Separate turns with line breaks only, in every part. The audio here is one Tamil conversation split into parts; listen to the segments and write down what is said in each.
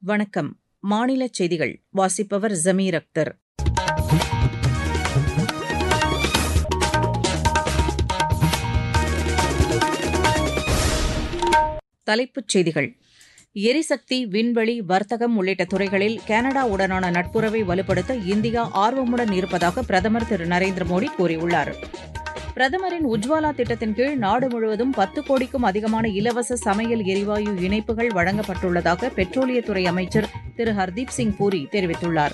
வணக்கம் மாநிலச் செய்திகள் வாசிப்பவர் ஜமீர் அக்தர் தலைப்புச் செய்திகள் எரிசக்தி விண்வெளி வர்த்தகம் உள்ளிட்ட துறைகளில் கனடாவுடனான நட்புறவை வலுப்படுத்த இந்தியா ஆர்வமுடன் இருப்பதாக பிரதமர் திரு நரேந்திர மோடி கூறியுள்ளார் பிரதமரின் உஜ்வாலா திட்டத்தின் கீழ் நாடு முழுவதும் பத்து கோடிக்கும் அதிகமான இலவச சமையல் எரிவாயு இணைப்புகள் வழங்கப்பட்டுள்ளதாக பெட்ரோலியத்துறை அமைச்சர் திரு ஹர்தீப் சிங் பூரி தெரிவித்துள்ளார்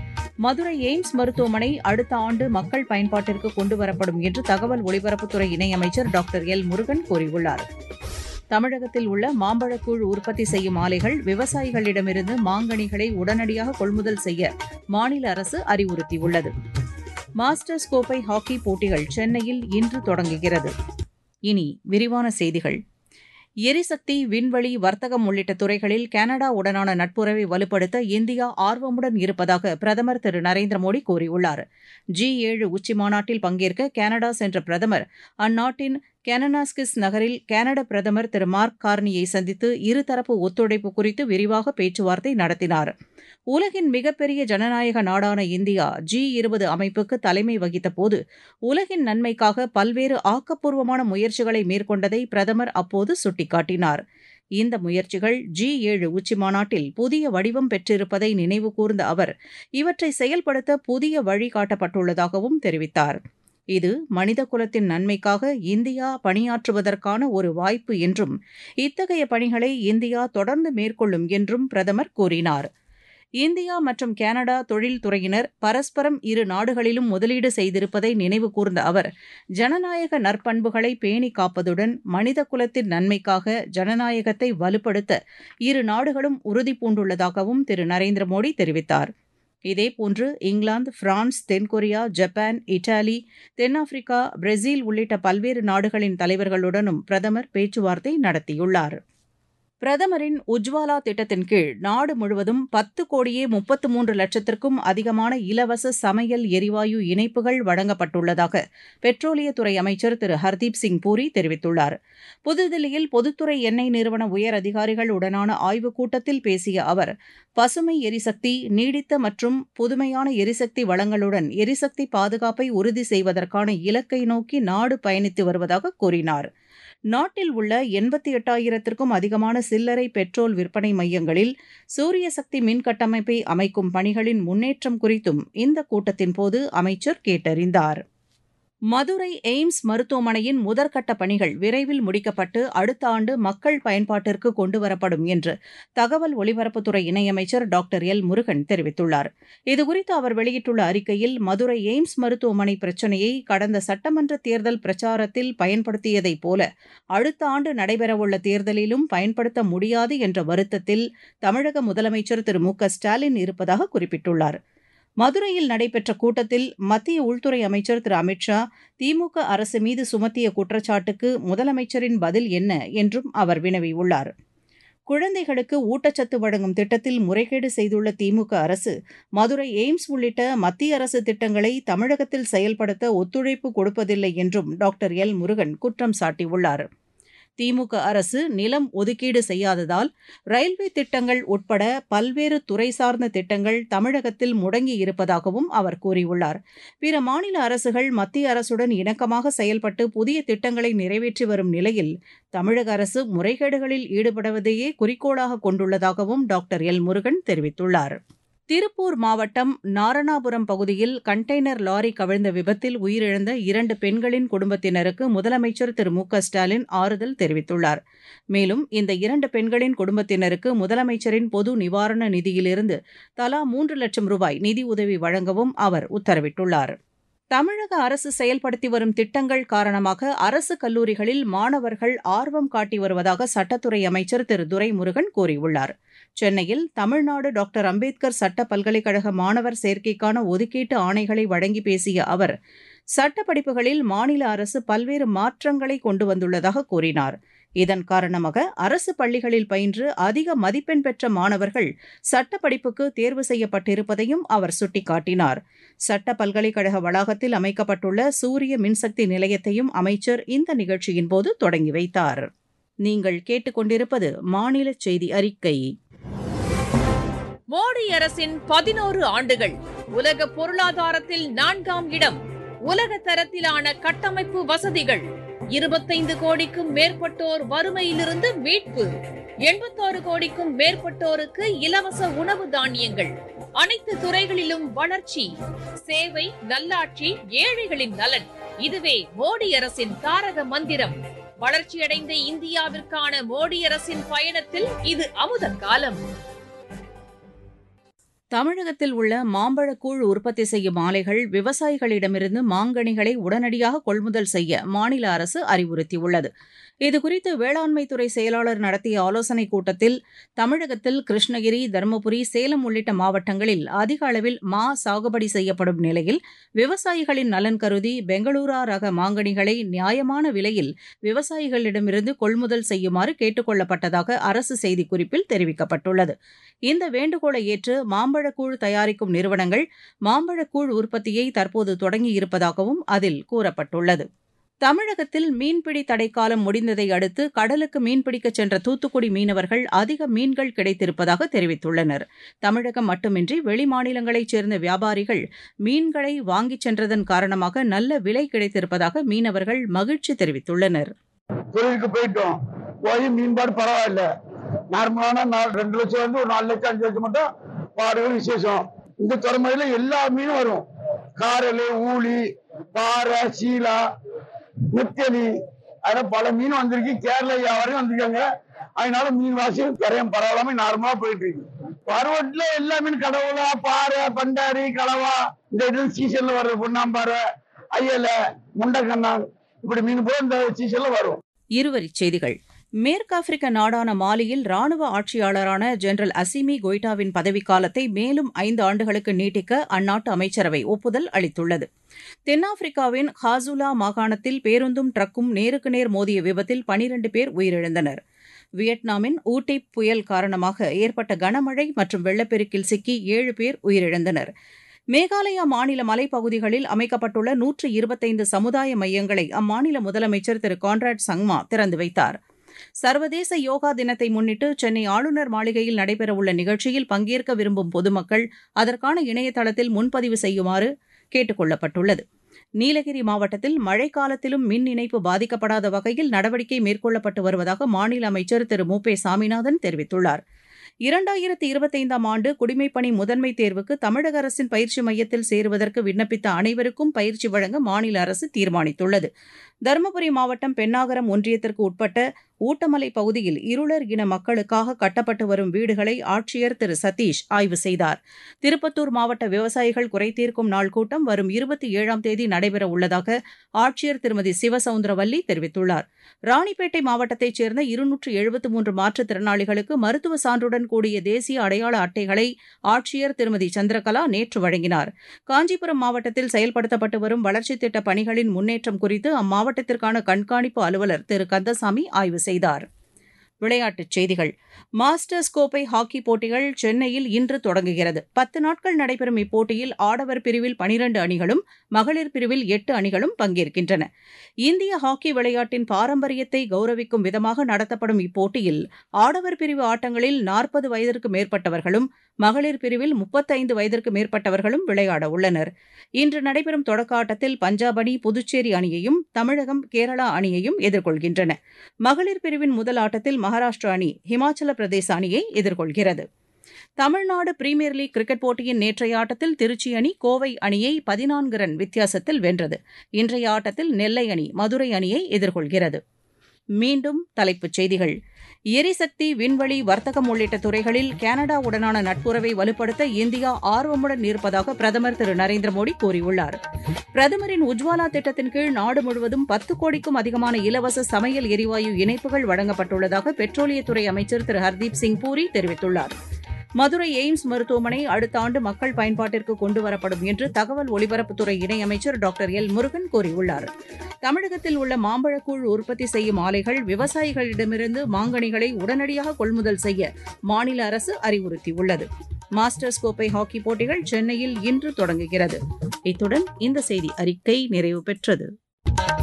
மதுரை எய்ம்ஸ் மருத்துவமனை அடுத்த ஆண்டு மக்கள் பயன்பாட்டிற்கு கொண்டுவரப்படும் என்று தகவல் ஒலிபரப்புத்துறை இணையமைச்சர் டாக்டர் எல் முருகன் கூறியுள்ளார் தமிழகத்தில் உள்ள மாம்பழக்கூழ் உற்பத்தி செய்யும் ஆலைகள் விவசாயிகளிடமிருந்து மாங்கனிகளை உடனடியாக கொள்முதல் செய்ய மாநில அரசு அறிவுறுத்தியுள்ளது மாஸ்டர்ஸ் கோப்பை ஹாக்கி போட்டிகள் சென்னையில் இன்று தொடங்குகிறது இனி விரிவான செய்திகள் எரிசக்தி விண்வெளி வர்த்தகம் உள்ளிட்ட துறைகளில் கனடாவுடனான நட்புறவை வலுப்படுத்த இந்தியா ஆர்வமுடன் இருப்பதாக பிரதமர் திரு நரேந்திர மோடி கூறியுள்ளார் ஜி ஏழு உச்சிமாநாட்டில் பங்கேற்க கனடா சென்ற பிரதமர் அந்நாட்டின் கெனனாஸ்கிஸ் நகரில் கனட பிரதமர் திரு மார்க் கார்னியை சந்தித்து இருதரப்பு ஒத்துழைப்பு குறித்து விரிவாக பேச்சுவார்த்தை நடத்தினார் உலகின் மிகப்பெரிய ஜனநாயக நாடான இந்தியா ஜி இருபது அமைப்புக்கு தலைமை வகித்தபோது உலகின் நன்மைக்காக பல்வேறு ஆக்கப்பூர்வமான முயற்சிகளை மேற்கொண்டதை பிரதமர் அப்போது சுட்டிக்காட்டினார் இந்த முயற்சிகள் ஜி ஏழு உச்சிமாநாட்டில் புதிய வடிவம் பெற்றிருப்பதை நினைவு கூர்ந்த அவர் இவற்றை செயல்படுத்த புதிய வழி காட்டப்பட்டுள்ளதாகவும் தெரிவித்தார் இது மனித குலத்தின் நன்மைக்காக இந்தியா பணியாற்றுவதற்கான ஒரு வாய்ப்பு என்றும் இத்தகைய பணிகளை இந்தியா தொடர்ந்து மேற்கொள்ளும் என்றும் பிரதமர் கூறினார் இந்தியா மற்றும் கனடா தொழில்துறையினர் பரஸ்பரம் இரு நாடுகளிலும் முதலீடு செய்திருப்பதை நினைவு கூர்ந்த அவர் ஜனநாயக நற்பண்புகளை பேணி காப்பதுடன் மனித குலத்தின் நன்மைக்காக ஜனநாயகத்தை வலுப்படுத்த இரு நாடுகளும் உறுதிபூண்டுள்ளதாகவும் திரு நரேந்திர மோடி தெரிவித்தார் இதேபோன்று இங்கிலாந்து பிரான்ஸ் தென்கொரியா ஜப்பான் இத்தாலி தென்னாப்பிரிக்கா பிரேசில் உள்ளிட்ட பல்வேறு நாடுகளின் தலைவர்களுடனும் பிரதமர் பேச்சுவார்த்தை நடத்தியுள்ளார் பிரதமரின் உஜ்வாலா திட்டத்தின் கீழ் நாடு முழுவதும் பத்து கோடியே முப்பத்து மூன்று லட்சத்திற்கும் அதிகமான இலவச சமையல் எரிவாயு இணைப்புகள் வழங்கப்பட்டுள்ளதாக பெட்ரோலியத்துறை அமைச்சர் திரு ஹர்தீப் சிங் பூரி தெரிவித்துள்ளார் புதுதில்லியில் பொதுத்துறை எண்ணெய் நிறுவன உயர் அதிகாரிகள் உடனான ஆய்வுக் கூட்டத்தில் பேசிய அவர் பசுமை எரிசக்தி நீடித்த மற்றும் புதுமையான எரிசக்தி வளங்களுடன் எரிசக்தி பாதுகாப்பை உறுதி செய்வதற்கான இலக்கை நோக்கி நாடு பயணித்து வருவதாக கூறினார் நாட்டில் உள்ள எண்பத்தி எட்டாயிரத்திற்கும் அதிகமான சில்லறை பெட்ரோல் விற்பனை மையங்களில் சூரிய சக்தி மின் கட்டமைப்பை அமைக்கும் பணிகளின் முன்னேற்றம் குறித்தும் இந்த கூட்டத்தின் போது அமைச்சர் கேட்டறிந்தார் மதுரை எய்ம்ஸ் மருத்துவமனையின் முதற்கட்ட பணிகள் விரைவில் முடிக்கப்பட்டு அடுத்த ஆண்டு மக்கள் பயன்பாட்டிற்கு கொண்டுவரப்படும் என்று தகவல் ஒலிபரப்புத்துறை இணையமைச்சர் டாக்டர் எல் முருகன் தெரிவித்துள்ளார் இதுகுறித்து அவர் வெளியிட்டுள்ள அறிக்கையில் மதுரை எய்ம்ஸ் மருத்துவமனை பிரச்சினையை கடந்த சட்டமன்ற தேர்தல் பிரச்சாரத்தில் பயன்படுத்தியதைப் போல அடுத்த ஆண்டு நடைபெறவுள்ள தேர்தலிலும் பயன்படுத்த முடியாது என்ற வருத்தத்தில் தமிழக முதலமைச்சர் திரு மு க ஸ்டாலின் இருப்பதாக குறிப்பிட்டுள்ளார் மதுரையில் நடைபெற்ற கூட்டத்தில் மத்திய உள்துறை அமைச்சர் திரு அமித் ஷா திமுக அரசு மீது சுமத்திய குற்றச்சாட்டுக்கு முதலமைச்சரின் பதில் என்ன என்றும் அவர் வினவியுள்ளார் குழந்தைகளுக்கு ஊட்டச்சத்து வழங்கும் திட்டத்தில் முறைகேடு செய்துள்ள திமுக அரசு மதுரை எய்ம்ஸ் உள்ளிட்ட மத்திய அரசு திட்டங்களை தமிழகத்தில் செயல்படுத்த ஒத்துழைப்பு கொடுப்பதில்லை என்றும் டாக்டர் எல் முருகன் குற்றம் சாட்டியுள்ளார் திமுக அரசு நிலம் ஒதுக்கீடு செய்யாததால் ரயில்வே திட்டங்கள் உட்பட பல்வேறு துறை சார்ந்த திட்டங்கள் தமிழகத்தில் முடங்கி இருப்பதாகவும் அவர் கூறியுள்ளார் பிற மாநில அரசுகள் மத்திய அரசுடன் இணக்கமாக செயல்பட்டு புதிய திட்டங்களை நிறைவேற்றி வரும் நிலையில் தமிழக அரசு முறைகேடுகளில் ஈடுபடுவதையே குறிக்கோளாக கொண்டுள்ளதாகவும் டாக்டர் எல் முருகன் தெரிவித்துள்ளார் திருப்பூர் மாவட்டம் நாரணாபுரம் பகுதியில் கண்டெய்னர் லாரி கவிழ்ந்த விபத்தில் உயிரிழந்த இரண்டு பெண்களின் குடும்பத்தினருக்கு முதலமைச்சர் திரு மு க ஸ்டாலின் ஆறுதல் தெரிவித்துள்ளார் மேலும் இந்த இரண்டு பெண்களின் குடும்பத்தினருக்கு முதலமைச்சரின் பொது நிவாரண நிதியிலிருந்து தலா மூன்று லட்சம் ரூபாய் நிதி உதவி வழங்கவும் அவர் உத்தரவிட்டுள்ளார் தமிழக அரசு செயல்படுத்தி வரும் திட்டங்கள் காரணமாக அரசு கல்லூரிகளில் மாணவர்கள் ஆர்வம் காட்டி வருவதாக சட்டத்துறை அமைச்சர் திரு துரைமுருகன் கூறியுள்ளார் சென்னையில் தமிழ்நாடு டாக்டர் அம்பேத்கர் சட்ட பல்கலைக்கழக மாணவர் சேர்க்கைக்கான ஒதுக்கீட்டு ஆணைகளை வழங்கி பேசிய அவர் சட்ட படிப்புகளில் மாநில அரசு பல்வேறு மாற்றங்களை கொண்டு வந்துள்ளதாக கூறினார் இதன் காரணமாக அரசு பள்ளிகளில் பயின்று அதிக மதிப்பெண் பெற்ற மாணவர்கள் சட்ட படிப்புக்கு தேர்வு செய்யப்பட்டிருப்பதையும் அவர் சுட்டிக்காட்டினார் சட்ட பல்கலைக்கழக வளாகத்தில் அமைக்கப்பட்டுள்ள சூரிய மின்சக்தி நிலையத்தையும் அமைச்சர் இந்த நிகழ்ச்சியின்போது தொடங்கி வைத்தார் நீங்கள் கேட்டுக்கொண்டிருப்பது மாநில செய்தி அறிக்கை
மோடி அரசின் பதினோரு ஆண்டுகள் உலக பொருளாதாரத்தில் நான்காம் இடம் உலக தரத்திலான கட்டமைப்பு வசதிகள் இருபத்தைந்து கோடிக்கும் மேற்பட்டோர் வறுமையிலிருந்து மீட்பு எண்பத்தாறு கோடிக்கும் மேற்பட்டோருக்கு இலவச உணவு தானியங்கள் அனைத்து துறைகளிலும் வளர்ச்சி சேவை நல்லாட்சி ஏழைகளின் நலன் இதுவே மோடி அரசின் தாரக மந்திரம் வளர்ச்சியடைந்த இந்தியாவிற்கான மோடி அரசின் பயணத்தில் இது அமுத காலம்
தமிழகத்தில் உள்ள மாம்பழக்கூழ் உற்பத்தி செய்யும் ஆலைகள் விவசாயிகளிடமிருந்து மாங்கனிகளை உடனடியாக கொள்முதல் செய்ய மாநில அரசு அறிவுறுத்தியுள்ளது இதுகுறித்து வேளாண்மைத்துறை செயலாளர் நடத்திய ஆலோசனைக் கூட்டத்தில் தமிழகத்தில் கிருஷ்ணகிரி தருமபுரி சேலம் உள்ளிட்ட மாவட்டங்களில் அதிக அளவில் மா சாகுபடி செய்யப்படும் நிலையில் விவசாயிகளின் நலன் கருதி பெங்களூரா ரக மாங்கனிகளை நியாயமான விலையில் விவசாயிகளிடமிருந்து கொள்முதல் செய்யுமாறு கேட்டுக் கொள்ளப்பட்டதாக அரசு செய்திக்குறிப்பில் தெரிவிக்கப்பட்டுள்ளது இந்த வேண்டுகோளை ஏற்று மாம்பழக்கூழ் தயாரிக்கும் நிறுவனங்கள் மாம்பழக்கூழ் உற்பத்தியை தற்போது தொடங்கியிருப்பதாகவும் அதில் கூறப்பட்டுள்ளது தமிழகத்தில் மீன்பிடி தடைக்காலம் முடிந்ததை அடுத்து கடலுக்கு மீன்பிடிக்கச் சென்ற தூத்துக்குடி மீனவர்கள் அதிக மீன்கள் கிடைத்திருப்பதாக தெரிவித்துள்ளனர் தமிழகம் மட்டுமின்றி வெளிமாநிலங்களைச் சேர்ந்த வியாபாரிகள் மீன்களை வாங்கிச் சென்றதன் காரணமாக நல்ல விலை கிடைத்திருப்பதாக மீனவர்கள் மகிழ்ச்சி தெரிவித்துள்ளனர்
தொழிலுக்கு போயிட்டோம் போய் மீன்பாடு பரவாயில்ல நார்மலான நாலு ரெண்டு லட்சம் வந்து ஒரு நாலு லட்சம் அஞ்சு லட்சம் மட்டும் பாடுகள் விசேஷம் இந்த துறைமுறையில எல்லா மீனும் வரும் காரல் ஊளி பாறை சீலா நெத்தலி அதனால பல மீன் வந்திருக்கு கேரளா வியாபாரம் வந்திருக்காங்க அதனால மீன் வாசி கரையம் பரவாயில்லாம நார்மலா போயிட்டு இருக்கு பருவத்துல எல்லா மீன் கடவுளா பாறை பண்டாரி கலவா இந்த இது சீசன்ல வர்ற பொன்னாம்பாறை ஐயல முண்டக்கண்ணான் இப்படி மீன் போய் இந்த சீசன்ல வரும்
இருவரிச் செய்திகள் மேற்காப்பிரிக்க நாடான மாலியில் ராணுவ ஆட்சியாளரான ஜெனரல் அசிமி கொய்டாவின் பதவிக்காலத்தை மேலும் ஐந்து ஆண்டுகளுக்கு நீட்டிக்க அந்நாட்டு அமைச்சரவை ஒப்புதல் அளித்துள்ளது தென்னாப்பிரிக்காவின் ஹாசுலா மாகாணத்தில் பேருந்தும் ட்ரக்கும் நேருக்கு நேர் மோதிய விபத்தில் பனிரண்டு பேர் உயிரிழந்தனர் வியட்நாமின் ஊட்டி புயல் காரணமாக ஏற்பட்ட கனமழை மற்றும் வெள்ளப்பெருக்கில் சிக்கி ஏழு பேர் உயிரிழந்தனர் மேகாலயா மாநில மலைப்பகுதிகளில் அமைக்கப்பட்டுள்ள நூற்று இருபத்தைந்து சமுதாய மையங்களை அம்மாநில முதலமைச்சர் திரு கான்ராட் சங்மா திறந்து வைத்தார் சர்வதேச யோகா தினத்தை முன்னிட்டு சென்னை ஆளுநர் மாளிகையில் நடைபெறவுள்ள நிகழ்ச்சியில் பங்கேற்க விரும்பும் பொதுமக்கள் அதற்கான இணையதளத்தில் முன்பதிவு செய்யுமாறு கேட்டுக் கொள்ளப்பட்டுள்ளது நீலகிரி மாவட்டத்தில் மழைக்காலத்திலும் மின் இணைப்பு பாதிக்கப்படாத வகையில் நடவடிக்கை மேற்கொள்ளப்பட்டு வருவதாக மாநில அமைச்சர் திரு மு பே சாமிநாதன் தெரிவித்துள்ளார் இரண்டாயிரத்தி இருபத்தைந்தாம் ஆண்டு குடிமைப்பணி முதன்மை தேர்வுக்கு தமிழக அரசின் பயிற்சி மையத்தில் சேருவதற்கு விண்ணப்பித்த அனைவருக்கும் பயிற்சி வழங்க மாநில அரசு தீர்மானித்துள்ளது தருமபுரி மாவட்டம் பென்னாகரம் ஒன்றியத்திற்கு உட்பட்ட ஊட்டமலை பகுதியில் இருளர் இன மக்களுக்காக கட்டப்பட்டு வரும் வீடுகளை ஆட்சியர் திரு சதீஷ் ஆய்வு செய்தார் திருப்பத்தூர் மாவட்ட விவசாயிகள் குறைதீர்க்கும் நாள் கூட்டம் வரும் இருபத்தி ஏழாம் தேதி நடைபெற உள்ளதாக ஆட்சியர் திருமதி சிவசவுந்தரவல்லி தெரிவித்துள்ளார் ராணிப்பேட்டை மாவட்டத்தைச் சேர்ந்த இருநூற்று எழுபத்து மூன்று மாற்றுத்திறனாளிகளுக்கு மருத்துவ சான்றுடன் கூடிய தேசிய அடையாள அட்டைகளை ஆட்சியர் திருமதி சந்திரகலா நேற்று வழங்கினார் காஞ்சிபுரம் மாவட்டத்தில் செயல்படுத்தப்பட்டு வரும் வளர்ச்சித் திட்டப் பணிகளின் முன்னேற்றம் குறித்து அம்மாவட்டத்திற்கான கண்காணிப்பு அலுவலர் திரு கந்தசாமி ஆய்வு செய்தார் விளையாட்டுச் செய்திகள் மாஸ்டர்ஸ் கோப்பை ஹாக்கி போட்டிகள் சென்னையில் இன்று தொடங்குகிறது பத்து நாட்கள் நடைபெறும் இப்போட்டியில் ஆடவர் பிரிவில் பனிரண்டு அணிகளும் மகளிர் பிரிவில் எட்டு அணிகளும் பங்கேற்கின்றன இந்திய ஹாக்கி விளையாட்டின் பாரம்பரியத்தை கௌரவிக்கும் விதமாக நடத்தப்படும் இப்போட்டியில் ஆடவர் பிரிவு ஆட்டங்களில் நாற்பது வயதிற்கு மேற்பட்டவர்களும் மகளிர் பிரிவில் முப்பத்தைந்து வயதிற்கு மேற்பட்டவர்களும் விளையாட உள்ளனர் இன்று நடைபெறும் தொடக்க ஆட்டத்தில் பஞ்சாப் அணி புதுச்சேரி அணியையும் தமிழகம் கேரளா அணியையும் எதிர்கொள்கின்றன மகளிர் பிரிவின் முதல் ஆட்டத்தில் மகாராஷ்டிரா அணி ஹிமாச்சல பிரதேச அணியை எதிர்கொள்கிறது தமிழ்நாடு பிரீமியர் லீக் கிரிக்கெட் போட்டியின் நேற்றைய ஆட்டத்தில் திருச்சி அணி கோவை அணியை பதினான்கு ரன் வித்தியாசத்தில் வென்றது இன்றைய ஆட்டத்தில் நெல்லை அணி மதுரை அணியை எதிர்கொள்கிறது மீண்டும் தலைப்புச் செய்திகள் எரிசக்தி விண்வெளி வர்த்தகம் உள்ளிட்ட துறைகளில் கனடாவுடனான நட்புறவை வலுப்படுத்த இந்தியா ஆர்வமுடன் இருப்பதாக பிரதமர் திரு நரேந்திர மோடி கூறியுள்ளார் பிரதமரின் உஜ்வாலா திட்டத்தின் கீழ் நாடு முழுவதும் பத்து கோடிக்கும் அதிகமான இலவச சமையல் எரிவாயு இணைப்புகள் வழங்கப்பட்டுள்ளதாக பெட்ரோலியத்துறை அமைச்சர் திரு ஹர்தீப் சிங் பூரி தெரிவித்துள்ளார் மதுரை எய்ம்ஸ் மருத்துவமனை அடுத்த ஆண்டு மக்கள் பயன்பாட்டிற்கு கொண்டுவரப்படும் என்று தகவல் ஒலிபரப்புத்துறை இணையமைச்சர் டாக்டர் எல் முருகன் கூறியுள்ளார் தமிழகத்தில் உள்ள மாம்பழக்கூழ் உற்பத்தி செய்யும் ஆலைகள் விவசாயிகளிடமிருந்து மாங்கனிகளை உடனடியாக கொள்முதல் செய்ய மாநில அரசு அறிவுறுத்தியுள்ளது மாஸ்டர்ஸ் கோப்பை ஹாக்கி போட்டிகள் சென்னையில் இன்று தொடங்குகிறது இத்துடன் இந்த செய்தி அறிக்கை நிறைவு பெற்றது